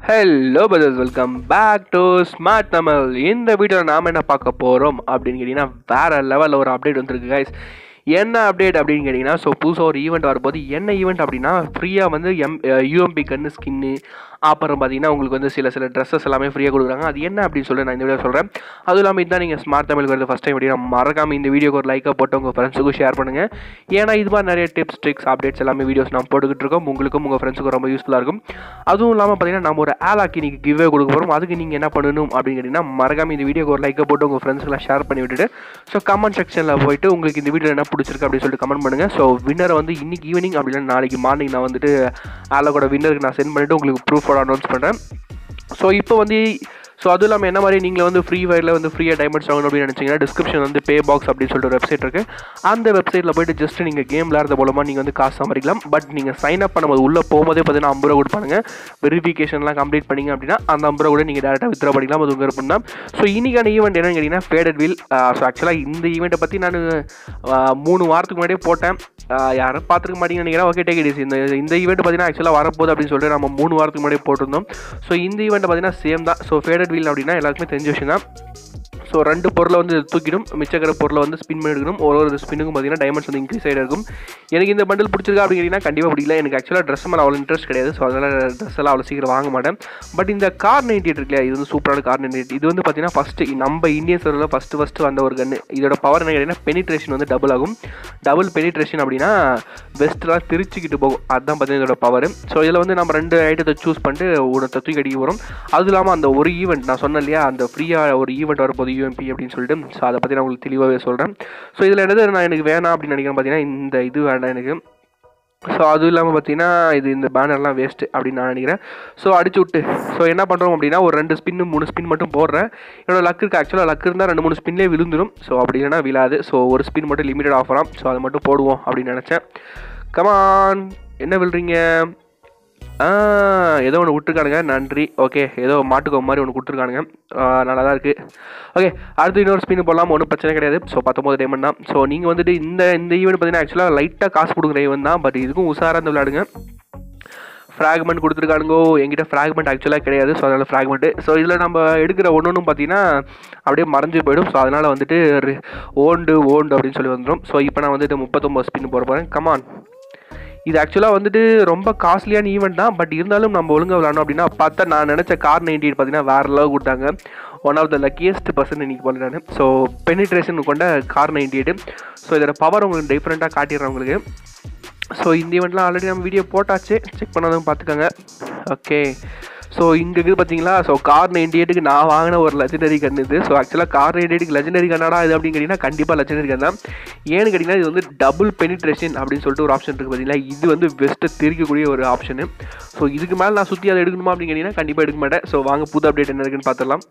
hello brothers welcome back to smart Tamil இந்த வீடியோவில் நாம் என்ன பார்க்க போகிறோம் அப்படின்னு கேட்டிங்கன்னா வேறு லெவலில் ஒரு அப்டேட் வந்திருக்கு கைஸ் என்ன அப்டேட் அப்படின்னு கேட்டிங்கன்னா ஸோ புதுசாக ஒரு ஈவெண்ட் வரும்போது என்ன ஈவெண்ட் அப்படின்னா ஃப்ரீயாக வந்து எம் யூஎம்பி கன்று ஸ்கின்னு அப்புறம் பார்த்தீங்கன்னா உங்களுக்கு வந்து சில சில ட்ரெஸ்ஸஸ் எல்லாமே ஃப்ரீயாக கொடுக்குறாங்க அது என்ன அப்படின்னு சொல்லி நான் இந்த வீடியோ சொல்கிறேன் அதுவும் இல்லாமல் இதுதான் நீங்கள் ஸ்மார்ட் தமிழுக்கு வருது ஃபஸ்ட் டைம் வீடியோ மறக்காமல் இந்த வீடியோக்கு ஒரு லைக்காக போட்டு உங்கள் ஃப்ரெண்ட்ஸுக்கும் ஷேர் பண்ணுங்கள் ஏன்னா இது மாதிரி நிறைய டிப்ஸ் ட்ரிக்ஸ் அப்டேட்ஸ் எல்லாமே வீடியோஸ் நான் போட்டுக்கிட்டு இருக்கோம் உங்களுக்கும் உங்கள் ஃப்ரெண்ட்ஸுக்கும் ரொம்ப யூஸ்ஃபுல்லாக இருக்கும் அதுவும் இல்லாமல் பார்த்தீங்கன்னா நம்ம ஒரு ஆலாக்கி நீங்கள் கிவ்வே கொடுக்க போகிறோம் அதுக்கு நீங்கள் என்ன பண்ணணும் அப்படின்னு கேட்டிங்கன்னா மறக்காமல் இந்த வீடியோக்கு ஒரு லைக்கை போட்டு உங்கள் ஃப்ரெண்ட்ஸ்க்கெல்லாம் ஷேர் பண்ணி விட்டுட்டு ஸோ கமெண்ட் செக்ஷனில் போயிட்டு உங்களுக்கு இந்த வீடியோ என்ன பிடிச்சிருக்கு அப்படின்னு சொல்லிட்டு கமெண்ட் பண்ணுங்கள் ஸோ வின்னரை வந்து இன்னைக்கு ஈவினிங் அப்படி இல்லைன்னா நாளைக்கு மார்னிங் நான் வந்துட்டு ஆலோட வின்னருக்கு நான் சென்ட் பண்ணிவிட்டு உங்களுக்கு ப்ரூஃபோட அனௌன்ஸ் பண்ணுறேன் ஸோ இப்போ வந்து ஸோ அதுவும் இல்லாமல் என்ன மாதிரி நீங்கள் வந்து ஃப்ரீ ஃபயரில் வந்து ஃப்ரீயாக டைமண்ட்ஸ் வாங்கணும் அப்படின்னு நினச்சிங்கன்னா டிஸ்கிரிப்ஷன் வந்து பே பாக்ஸ் அப்படின்னு சொல்லிட்டு ஒரு வெப்சைட் இருக்குது அந்த வெப்சைட்டில் போயிட்டு ஜஸ்ட் நீங்கள் கேம் விளையாடுறது மூலமாக நீங்கள் வந்து காசு சம்பாதிக்கலாம் பட் நீங்கள் சைன் அப் பண்ணும்போது உள்ளே போகும்போதே பார்த்தீங்கன்னா ஐம்பது ரூபா கொடுப்பாங்க வெரிஃபிகேஷன்லாம் கம்ப்ளீட் பண்ணிங்க அப்படின்னா அந்த ஐம்பது ரூபா கூட நீங்கள் டேரெக்டாக வித்ரா பண்ணிக்கலாம் அது உங்கள் விருப்பம் தான் ஸோ இன்னைக்கான ஈவெண்ட் என்னன்னு கேட்டிங்கன்னா ஃபேடட் வீல் ஸோ ஆக்சுவலாக இந்த ஈவெண்ட்டை பற்றி நான் மூணு வாரத்துக்கு முன்னாடியே போட்டேன் ஆஹ் யாரும் பார்த்துருக்க மாட்டீங்கன்னு நினைக்கிறேன் ஓகே டேக் இட் இந்த இந்த ஈவெண்ட் பார்த்தீங்கன்னா ஆக்சுவலாக வரப்போகுது அப்படின்னு சொல்லிட்டு நம்ம மூணு வாரத்துக்கு முன்னாடியே போட்டிருந்தோம் ஸோ இந்த ஈவெண்ட் பார்த்தீங்கன்னா சேம் தான் ஸோ ஃபேடட் வீல் அப்படின்னா எல்லாருக்குமே தெரிஞ்ச விஷயம் தான் ஸோ ரெண்டு பொருளை வந்து தூக்கிடும் மிச்சக்கிற பொருளை வந்து ஸ்பின் பண்ணி எடுக்கணும் ஒரு ஒரு ஸ்பின்னுக்கும் பார்த்தீங்கன்னா டைமண்ட்ஸ் வந்து இன்க்ரீஸ் ஆகிட்டு இருக்கும் எனக்கு இந்த பண்டில் பிடிச்சிருக்கா அப்படிங்கிறீங்கன்னா கண்டிப்பாக பிடிக்கல எனக்கு ஆக்சுவலாக ட்ரெஸ் மேலே அவ்வளோ இன்ட்ரெஸ்ட் கிடையாது ஸோ அதனால் ட்ரெஸ் எல்லாம் அவ்வளோ சீக்கிரம் வாங்க மாட்டேன் பட் இந்த கார் நைன்டி எயிட் இல்லையா இது வந்து சூப்பரான கார் நைன்டி எயிட் இது வந்து பார்த்தீங்கன்னா ஃபஸ்ட்டு நம்ம இந்தியன் சர்வரில் ஃபஸ்ட்டு ஃபஸ்ட்டு வந்த ஒரு கன்று இதோட பவர் என்ன கேட்டிங்கன்னா பெனிட்ரேஷன் வந்து டபுள் ஆகும் டபுள் பெனிட்ரேஷன் அப்படின்னா வெஸ்ட்லாம் திருச்சிக்கிட்டு போகும் அதுதான் பார்த்தீங்கன்னா இதோட பவர் ஸோ இதில் வந்து நம்ம ரெண்டு ஐட்டத்தை சூஸ் பண்ணிட்டு ஒரு தூக்கி அடிக்க போகிறோம் அதுவும் இல்லாமல் அந்த ஒரு ஈவெண்ட் நான் சொன்னேன் இல்லையா அந்த ஃப்ரீயாக ஒரு ஈவெண்ட் வரப்போகுது யூஎம்பி அப்படின்னு சொல்லிட்டு ஸோ அதை பற்றி நான் உங்களுக்கு தெளிவாகவே சொல்கிறேன் ஸோ இதில் என்னது நான் எனக்கு வேணாம் அப்படின்னு நினைக்கிறேன் பார்த்தீங்கன்னா இந்த இது வேண்டாம் எனக்கு ஸோ அதுவும் இல்லாமல் பார்த்தீங்கன்னா இது இந்த பேனர்லாம் வேஸ்ட்டு அப்படின்னு நான் நினைக்கிறேன் ஸோ அடிச்சு விட்டு ஸோ என்ன பண்ணுறோம் அப்படின்னா ஒரு ரெண்டு ஸ்பின்னு மூணு ஸ்பின் மட்டும் போடுறேன் என்னோட லக் இருக்குது ஆக்சுவலாக லக் இருந்தால் ரெண்டு மூணு ஸ்பின்லேயே விழுந்துடும் ஸோ அப்படி இல்லைனா விழாது ஸோ ஒரு ஸ்பின் மட்டும் லிமிட்டட் ஆஃபராம் ஸோ அதை மட்டும் போடுவோம் அப்படின்னு நினச்சேன் கமான் என்ன விழுறீங்க ஆ ஏதோ ஒன்று விட்டுருக்கானுங்க நன்றி ஓகே ஏதோ மாட்டுக்கோ மாதிரி ஒன்று கொடுத்துருக்கானுங்க நல்லா தான் இருக்குது ஓகே அடுத்து இன்னொரு ஸ்பின் போடலாம் ஒன்றும் பிரச்சனை கிடையாது ஸோ பத்தொம்பது டைமண்ட் தான் ஸோ நீங்கள் வந்துட்டு இந்த இந்த ஈவெண்ட் பார்த்தீங்கன்னா ஆக்சுவலாக லைட்டாக காசு கொடுக்குற ஈவெண்ட் தான் பட் இதுக்கும் உஷாராக இருந்து விளையாடுங்க ஃப்ராக்மெண்ட் கொடுத்துருக்கானுங்கோ எங்கிட்ட ஃப்ராக்மெண்ட் ஆக்சுவலாக கிடையாது ஸோ அதனால் ஃப்ராக்மெண்ட்டு ஸோ இதில் நம்ம எடுக்கிற ஒன்று ஒன்றும் பார்த்தீங்கன்னா அப்படியே மறைஞ்சு போயிடும் ஸோ அதனால் வந்துட்டு ஓண்டு ஓண்டு அப்படின்னு சொல்லி வந்துடும் ஸோ இப்போ நான் வந்துட்டு முப்பத்தொம்பது ஸ்பின் போட போகிறேன் கமான் இது ஆக்சுவலாக வந்துட்டு ரொம்ப காஸ்ட்லியான ஈவெண்ட் தான் பட் இருந்தாலும் நம்ம ஒழுங்காக விளாடணும் அப்படின்னா பார்த்தா நான் நினச்ச கார் நைன்டி எயிட் பார்த்தீங்கன்னா வேறு லெவல் கொடுத்தாங்க one of the luckiest person இன்னைக்கு போல நான் ஸோ பெனிட்ரேஷன் கொண்ட கார் நைன்டி எயிட் ஸோ இதோட பவர் உங்களுக்கு டிஃப்ரெண்ட்டாக காட்டிடுறேன் உங்களுக்கு ஸோ இந்த ஈவெண்ட்லாம் ஆல்ரெடி நம்ம வீடியோ போட்டாச்சு செக் பண்ணாதவங்க பார்த்துக்கோங்க ஓகே ஸோ இங்கே இருக்குது பார்த்தீங்களா ஸோ கார் நைன்டி எயிட்டுக்கு நான் வாங்கின ஒரு லெஜெண்டரி கன் இது ஸோ ஆக்சுவலாக கார் நைன்டி எயிட்டுக்கு லெஜெண்டரி கன்னாடா இது அப்படின்னு கேட்டிங்கன்னா கண்டிப்பாக லெஜெண்டரி கன் தான் ஏன்னு கேட்டிங்கன்னா இது வந்து டபுள் பெனிட்ரேஷன் அப்படின்னு சொல்லிட்டு ஒரு ஆப்ஷன் இருக்குது பார்த்தீங்களா இது வந்து பெஸ்ட்டை திரிக்கக்கூடிய ஒரு ஆப்ஷனு ஸோ இதுக்கு மேலே நான் சுற்றி அதை எடுக்கணுமா அப்படின்னு கேட்டிங்கன்னா கண்டிப்பாக எடுக்க மாட்டேன் ஸோ வாங்க புது அப்டேட் என்ன இருக்குன்னு பார்த்துடலாம்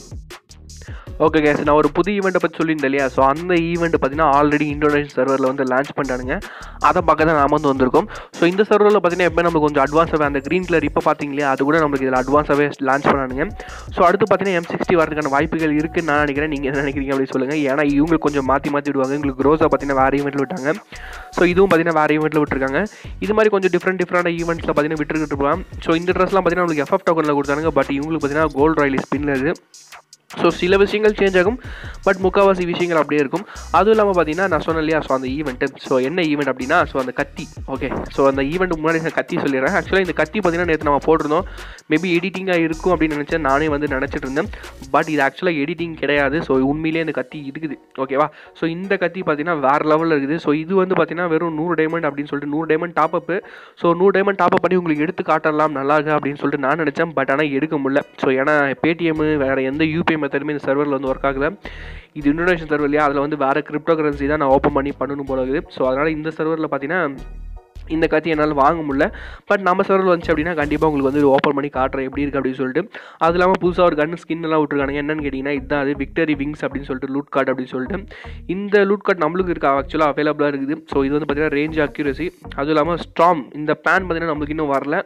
ஓகே கேஸ் நான் ஒரு புது ஈவெண்ட்டை பற்றி சொல்லியிருந்தேன் இல்லையா ஸோ அந்த ஈவெண்ட் பார்த்தீங்கன்னா ஆல்ரெடி இந்தோனேஷன் சர்வரில் வந்து லான்ச் பண்ணிட்டானுங்க அதை பார்க்க தான் நாம வந்து வந்திருக்கோம் ஸோ இந்த சர்வரில் பார்த்தீங்கன்னா எப்போ நமக்கு கொஞ்சம் அட்வான்ஸாகவே அந்த க்ரீன் கலர் இப்போ பார்த்தீங்க இல்லையா அது கூட நம்மளுக்கு இதில் அட்வான்ஸாகவே லான்ச் பண்ணானுங்க ஸோ அடுத்து பார்த்தீங்கன்னா எம் சிக்ஸ்டி வரதுக்கான வாய்ப்புகள் இருக்குன்னு நான் நினைக்கிறேன் நீங்கள் என்ன நினைக்கிறீங்க அப்படின்னு சொல்லுங்கள் ஏன்னா இவங்க கொஞ்சம் மாற்றி மாற்றி விடுவாங்க உங்களுக்கு க்ரோஸாக பார்த்தீங்கன்னா வேறு ஈவெண்ட்டில் விட்டாங்க ஸோ இதுவும் பார்த்தீங்கன்னா வேறு ஈவெண்ட்டில் விட்டுருக்காங்க இது மாதிரி கொஞ்சம் டிஃப்ரெண்ட் டிஃப்ரெண்ட் ஈவெண்ட்ஸில் பார்த்தீங்கன்னா விட்டுருக்கிட்டு இருப்பாங்க ஸோ இந்த ட்ரெஸ்லாம் பார்த்தீங்கன்னா உங்களுக்கு எஃப்எஃப் டோக்கனில் கொடுத்தாங்க பட் இவங்களுக்கு பார்த்தீங்கன்னா கோல்டு ராயலி ஸ்பின்ல இது ஸோ சில விஷயங்கள் சேஞ்ச் ஆகும் பட் முக்கால்வாசி விஷயங்கள் அப்படியே இருக்கும் அதுவும் இல்லாமல் பார்த்தீங்கன்னா நான் சொன்னேன் இல்லையா ஸோ அந்த ஈவெண்ட்டு ஸோ என்ன ஈவெண்ட் அப்படின்னா ஸோ அந்த கத்தி ஓகே ஸோ அந்த ஈவெண்ட் முன்னாடி நான் கத்தி சொல்லிடுறேன் ஆக்சுவலாக இந்த கத்தி பார்த்தீங்கன்னா நேற்று நம்ம போட்டிருந்தோம் மேபி எடிட்டிங்காக இருக்கும் அப்படின்னு நினச்சேன் நானே வந்து நினச்சிட்டு இருந்தேன் பட் இது ஆக்சுவலாக எடிட்டிங் கிடையாது ஸோ உண்மையிலேயே இந்த கத்தி இருக்குது ஓகேவா ஸோ இந்த கத்தி பார்த்தீங்கன்னா வேறு லெவலில் இருக்குது ஸோ இது வந்து பார்த்தீங்கன்னா வெறும் நூறு டைமண்ட் அப்படின்னு சொல்லிட்டு நூறு டைமண்ட் டாப் அப்பு ஸோ நூறு டைமண்ட் டாப் அப் பண்ணி உங்களுக்கு எடுத்து காட்டலாம் நல்லா இருக்கு அப்படின்னு சொல்லிட்டு நான் நினச்சேன் பட் ஆனால் எடுக்க முடியல ஸோ ஏன்னா பேடிஎம் வேறு எந்த யூபிஐ மெத்தடுமே இந்த சர்வரில் வந்து ஒர்க் ஆகல இது இந்தோனேஷன் சர்வர் இல்லையா அதில் வந்து வேறு கிரிப்டோ கரன்சி தான் நான் ஓப்பன் பண்ணி பண்ணணும் போல இருக்குது ஸோ அதனால் இந்த சர்வரில் பார்த்தீங்கன்னா இந்த கத்தி என்னால் வாங்க முடியல பட் நம்ம சர்வரில் வந்துச்சு அப்படின்னா கண்டிப்பாக உங்களுக்கு வந்து ஓப்பன் பண்ணி காட்டுறேன் எப்படி இருக்குது அப்படின்னு சொல்லிட்டு அது இல்லாமல் புதுசாக ஒரு கன் ஸ்கின் எல்லாம் விட்டுருக்காங்க என்னன்னு கேட்டிங்கன்னா இதுதான் அது விக்டரி விங்ஸ் அப்படின்னு சொல்லிட்டு லூட் கார்டு அப்படின்னு சொல்லிட்டு இந்த லூட் கார்டு நம்மளுக்கு இருக்கா ஆக்சுவலாக அவைலபிளாக இருக்குது ஸோ இது வந்து பார்த்தீங்கன்னா ரேஞ்ச் அக்யூரசி அதுவும் இல்லாமல் ஸ்ட்ராம் இந்த பேன் பார்த்தீங்கன்னா நம்மளுக்கு இன்னும் வரல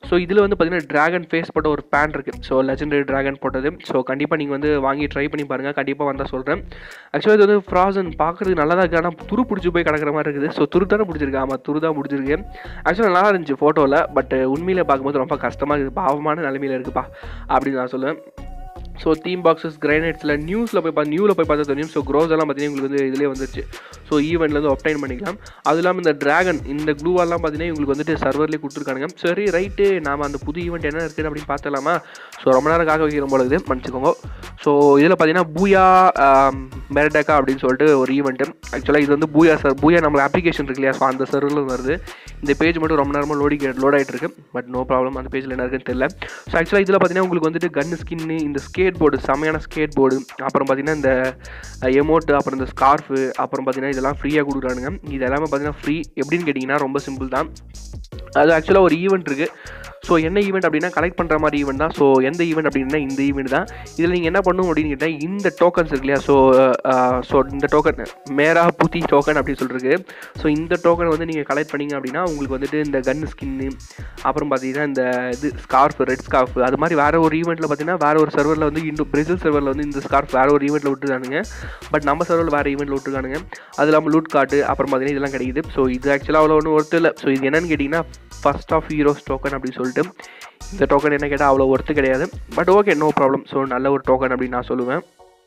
ஸோ இதில் வந்து பார்த்தீங்கன்னா ட்ராகன் ஃபேஸ் போட்ட ஒரு பேண்ட் இருக்குது ஸோ லெஜெண்டரி ட்ராகன் போட்டது ஸோ கண்டிப்பாக நீங்கள் வந்து வாங்கி ட்ரை பண்ணி பாருங்கள் கண்டிப்பாக வந்தால் சொல்கிறேன் ஆக்சுவலாக இது வந்து ஃப்ராசன் பார்க்குறதுக்கு நல்லா தான் இருக்குது ஆனால் துரு பிடிச்சி போய் கிடக்கிற மாதிரி இருக்குது ஸோ துரு தானே பிடிச்சிருக்கு ஆமாம் துரு தான் பிடிச்சிருக்கு ஆக்சுவலாக நல்லா இருந்துச்சு ஃபோட்டோவில் பட் உண்மையில் பார்க்கும்போது ரொம்ப கஷ்டமாக இருக்குது பாவமான நிலைமையில் இருக்குப்பா அப்படின்னு நான் சொல்லுவேன் ஸோ தீம் பாக்ஸஸ் கிரைனைட்ஸில் நியூஸில் போய் பார்த்து நியூவில் போய் பார்த்தா தெரியும் ஸோ க்ரோஸ் எல்லாம் பார்த்தீங்கன்னா உங்களுக்கு வந்து இதிலே வந்துருச்சு ஸோ ஈவெண்ட்லேருந்து ஒப்டைன் பண்ணிக்கலாம் அது இல்லாமல் இந்த ட்ராகன் இந்த க்ளூவெல்லாம் பார்த்தீங்கன்னா உங்களுக்கு வந்துட்டு சர்வர்லேயே கொடுத்துருக்கானுங்க சரி ரைட்டு நாம் அந்த புது ஈவெண்ட் என்ன இருக்குது அப்படின்னு பார்த்தலாமா ஸோ ரொம்ப நேரம் காக்க வைக்கிற போல இது மன்னிச்சுக்கோங்க ஸோ இதில் பார்த்தீங்கன்னா பூயா மெரடக்கா அப்படின்னு சொல்லிட்டு ஒரு ஈவெண்ட்டு ஆக்சுவலாக இது வந்து பூயா சார் பூயா நம்ம அப்ளிகேஷன் இருக்கு இல்லையா ஸோ அந்த சர்வரில் வருது இந்த பேஜ் மட்டும் ரொம்ப நேரமாக லோடி லோட் ஆகிட்டு இருக்கு பட் நோ ப்ராப்ளம் அந்த பேஜில் என்ன இருக்குன்னு தெரியல ஸோ ஆக்சுவலாக இதில் பார்த்தீங்கன்னா உங்களுக்கு வந்துட்டு கன் ஸ்கின்னு இந்த ஸ்கேட் போர்டு செமையான ஸ்கேட் போர்டு அப்புறம் பார்த்தீங்கன்னா இந்த எமோட்டு அப்புறம் இந்த ஸ்கார்ஃபு அப்புறம் பார்த்தீங்கன்னா இதெல்லாம் ஃப்ரீயாக கொடுக்குறானுங்க இது எல்லாமே பார்த்தீங்கன்னா ஃப்ரீ எப்படின்னு கேட்டிங்கன்னா ரொம்ப சிம்பிள் தான் அது ஆக்சுவலாக ஒரு ஈவெண்ட் இருக்குது ஸோ என்ன ஈவெண்ட் அப்படின்னா கலெக்ட் பண்ணுற மாதிரி ஈவெண்ட் தான் ஸோ எந்த ஈவெண்ட் அப்படின்னா இந்த ஈவெண்ட் தான் இதில் நீங்கள் என்ன பண்ணணும் அப்படின்னு கேட்டால் இந்த டோக்கன்ஸ் இருக்கு இல்லையா ஸோ ஸோ இந்த டோக்கன் மேரா புத்தி டோக்கன் அப்படின்னு சொல்லிருக்கு ஸோ இந்த டோக்கன் வந்து நீங்கள் கலெக்ட் பண்ணீங்க அப்படின்னா உங்களுக்கு வந்துட்டு இந்த கன் ஸ்கின்னு அப்புறம் பார்த்தீங்கன்னா இந்த இது ஸ்கார்ஃப் ரெட் ஸ்கார்ஃப் அது மாதிரி வேறு ஒரு ஈவெண்ட்டில் பார்த்தீங்கன்னா வேறு ஒரு சர்வரில் வந்து இndo பிரேசில் சர்வரில் வந்து இந்த ஸ்கார்ஃப் வேறு ஒரு ஈவெண்ட்டில் விட்டுருக்கானுங்க பட் நம்ம சர்வரில் வேறு ஈவெண்ட்டில் விட்டுருக்கானுங்க அது இல்லாமல் லூட் கார்டு அப்புறம் பார்த்தீங்கன்னா இதெல்லாம் கிடைக்குது ஸோ இது ஆக்சுவலாக அவ்வளோ ஒன்றும் ஒர்த்து இல்லை ஸோ இது என்னன்னு கேட்டிங்கன்னா ஃபர்ஸ்ட் ஆஃப் ஹீரோஸ் டோக்கன் அப்படின்னு சொல்லிட்டு இந்த டோக்கன் என்ன கேட்டால் அவ்வளோ ஒர்த்து கிடையாது but okay no problem so நல்ல ஒரு டோக்கன் அப்படின்னு நான் சொல்லுவேன்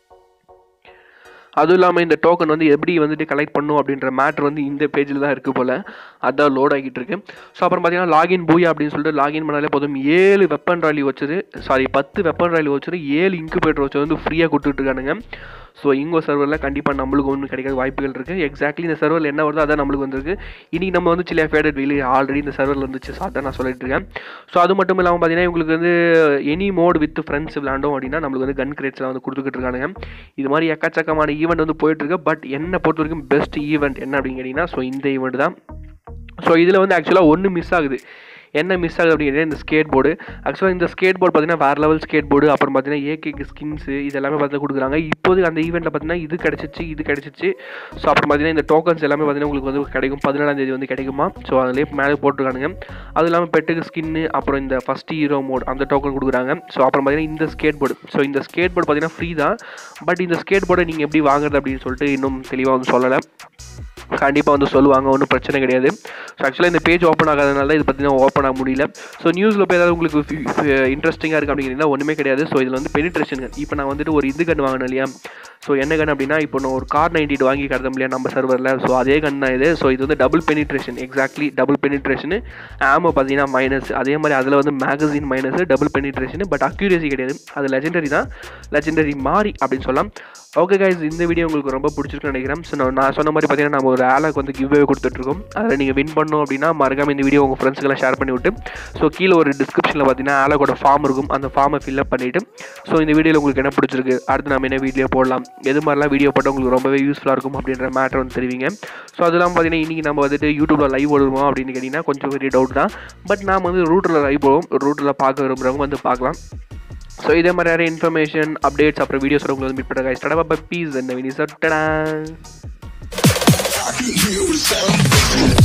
அதுவும் இல்லாமல் இந்த டோக்கன் வந்து எப்படி வந்துட்டு கலெக்ட் பண்ணும் அப்படின்ற மேட்ரு வந்து இந்த பேஜில் தான் இருக்குது போல் அதான் லோட் ஆகிட்டு இருக்கு ஸோ அப்புறம் பார்த்தீங்கன்னா லாகின் பூயா அப்படின்னு சொல்லிட்டு லாகின் பண்ணாலே போதும் ஏழு வெப்பன் ராலி வச்சது சாரி பத்து வெப்பன் ராலி வச்சது ஏழு இன்குபேட்டர் வச்சது வந்து ஃப்ரீயாக கொடுத்துட்டு இருக்கானுங்க ஸோ இங்கோ சர்வரில் கண்டிப்பாக நம்மளுக்கு ஒன்றும் கிடைக்காத வாய்ப்புகள் இருக்குது எக்ஸாக்ட்லி இந்த சர்வரில் என்ன வருதோ அதான் நம்மளுக்கு வந்திருக்கு இன்றைக்கி நம்ம வந்து சில ஃபேடட் வீலி ஆல்ரெடி இந்த சர்வரில் இருந்துச்சு ஸோ அதான் நான் சொல்லிட்டு இருக்கேன் ஸோ அது மட்டும் இல்லாமல் பார்த்தீங்கன்னா உங்களுக்கு வந்து எனி மோட் வித் ஃப்ரெண்ட்ஸ் விளாண்டோம் அப்படின்னா நம்மளுக்கு வந்து கன் கிரேட்ஸ்லாம் வந்து கொடுத்துக்கிட்டு இருக்கானுங்க இது மாதிரி எக்கச்சக்கமான ஈவெண்ட் வந்து போயிட்டுருக்கு பட் என்னை பொறுத்த வரைக்கும் பெஸ்ட் ஈவெண்ட் என்ன அப்படின்னு கேட்டிங்கன்னா ஸோ இந்த ஈவெண்ட் தான் ஸோ இதில் வந்து ஆக்சுவலாக ஒன்று மிஸ் ஆகுது என்ன மிஸ் ஆகுது அப்படிங்கிறது இந்த ஸ்கேட் போர்டு ஆக்சுவலாக இந்த ஸ்கேட் போர்டு பார்த்தீங்கன்னா வேறு லெவல் ஸ்கேட் போர்டு அப்புறம் பார்த்தீங்கன்னா ஏகே ஸ்கின்ஸு இது எல்லாமே பார்த்து கொடுக்குறாங்க இப்போது அந்த ஈவெண்ட்டில் பார்த்தீங்கன்னா இது கிடச்சிச்சு இது கிடச்சிச்சு ஸோ அப்புறம் பார்த்தீங்கன்னா இந்த டோக்கன்ஸ் எல்லாமே பார்த்தீங்கன்னா உங்களுக்கு வந்து கிடைக்கும் பதினேழாம் தேதி வந்து கிடைக்குமா ஸோ அதிலே மேலே போட்டிருக்கானுங்க அது இல்லாமல் பெட்டுக்கு ஸ்கின்னு அப்புறம் இந்த ஃபஸ்ட் ஹீரோ மோட் அந்த டோக்கன் கொடுக்குறாங்க ஸோ அப்புறம் பார்த்தீங்கன்னா இந்த ஸ்கேட் போர்டு ஸோ இந்த ஸ்கேட் போர்டு பார்த்தீங்கன்னா ஃப்ரீ தான் பட் இந்த ஸ்கேட் போர்டை நீங்கள் எப்படி வாங்குறது அப்படின்னு சொல்லிட்டு இன்னும் தெளிவாக வந்து சொல்லலை கண்டிப்பாக வந்து சொல்லுவாங்க ஒன்றும் பிரச்சனை கிடையாது ஸோ ஆக்சுவலாக இந்த பேஜ் ஓப்பன் ஆகாதனால தான் இது பார்த்தீங்கன்னா ஓப்பன் ஆக முடியல ஸோ நியூஸில் போய் ஏதாவது உங்களுக்கு இன்ட்ரெஸ்டிங்காக இருக்குது அப்படிங்கிறீங்கன்னா ஒன்றுமே கிடையாது ஸோ இதில் வந்து பெனிட்ரேஷன் இப்போ நான் வந்துட்டு ஒரு இது கன் வாங்கினேன் இல்லையா ஸோ என்ன கன் அப்படின்னா இப்போ நான் ஒரு கார் நைன்டி வாங்கி கிடத்தோம் இல்லையா நம்ம சர்வரில் ஸோ அதே கன் தான் இது ஸோ இது வந்து double penetration exactly double penetration ammo பார்த்தீங்கன்னா மைனஸ் அதே மாதிரி அதில் வந்து magazine minus double penetration but accuracy கிடையாது அது லெஜெண்டரி தான் லெஜெண்டரி மாறி அப்படின்னு சொல்லலாம் ஓகே கைஸ் இந்த வீடியோ உங்களுக்கு ரொம்ப பிடிச்சிருக்குன்னு நினைக்கிறேன் ஸோ நான் நான் சொன்ன மாதிரி பார்த்தீங்கன்னா நம்ம ஒரு ஆளுக்கு வந்து கிவ்வே கொடுத்துட்ருக்கோம் அதில் நீங்கள் வின் பண்ணணும் அப்படின்னா மறக்காம இந்த வீடியோ உங்கள் ஃப்ரெண்ட்ஸ்க்கெல்லாம் ஷேர் பண்ணி விட்டு ஸோ கீழே ஒரு டிஸ்கிரிப்ஷனில் பார்த்தீங்கன்னா ஆலோட ஃபார்ம் இருக்கும் அந்த ஃபார்மை ஃபில்அப் பண்ணிவிட்டு ஸோ இந்த வீடியோவில் உங்களுக்கு என்ன பிடிச்சிருக்கு அடுத்து நம்ம என்ன வீடியோ போடலாம் எது மாதிரிலாம் வீடியோ போட்டால் உங்களுக்கு ரொம்பவே யூஸ்ஃபுல்லாக இருக்கும் அப்படின்ற மேட்டர் வந்து தெரிவிங்க ஸோ அதெல்லாம் பார்த்தீங்கன்னா இன்றைக்கி நம்ம வந்துட்டு யூடியூப்பில் லைவ் ஓடுவோம் அப்படின்னு கேட்டிங்கன்னா கொஞ்சம் பெரிய டவுட் தான் பட் நாம் வந்து ரூட்டில் லைவ் போவோம் ரூட்டில் பார்க்க விரும்புகிறவங்க வந்து பார்க்கலாம் ஸோ இதே மாதிரி நிறைய இன்ஃபர்மேஷன் அப்டேட்ஸ் அப்புறம் வீடியோஸ் உங்களை வந்து மீட் பண்ணுறேன் ஸ்டார்ட் பை பீஸ் என்ன வினி சார் You sound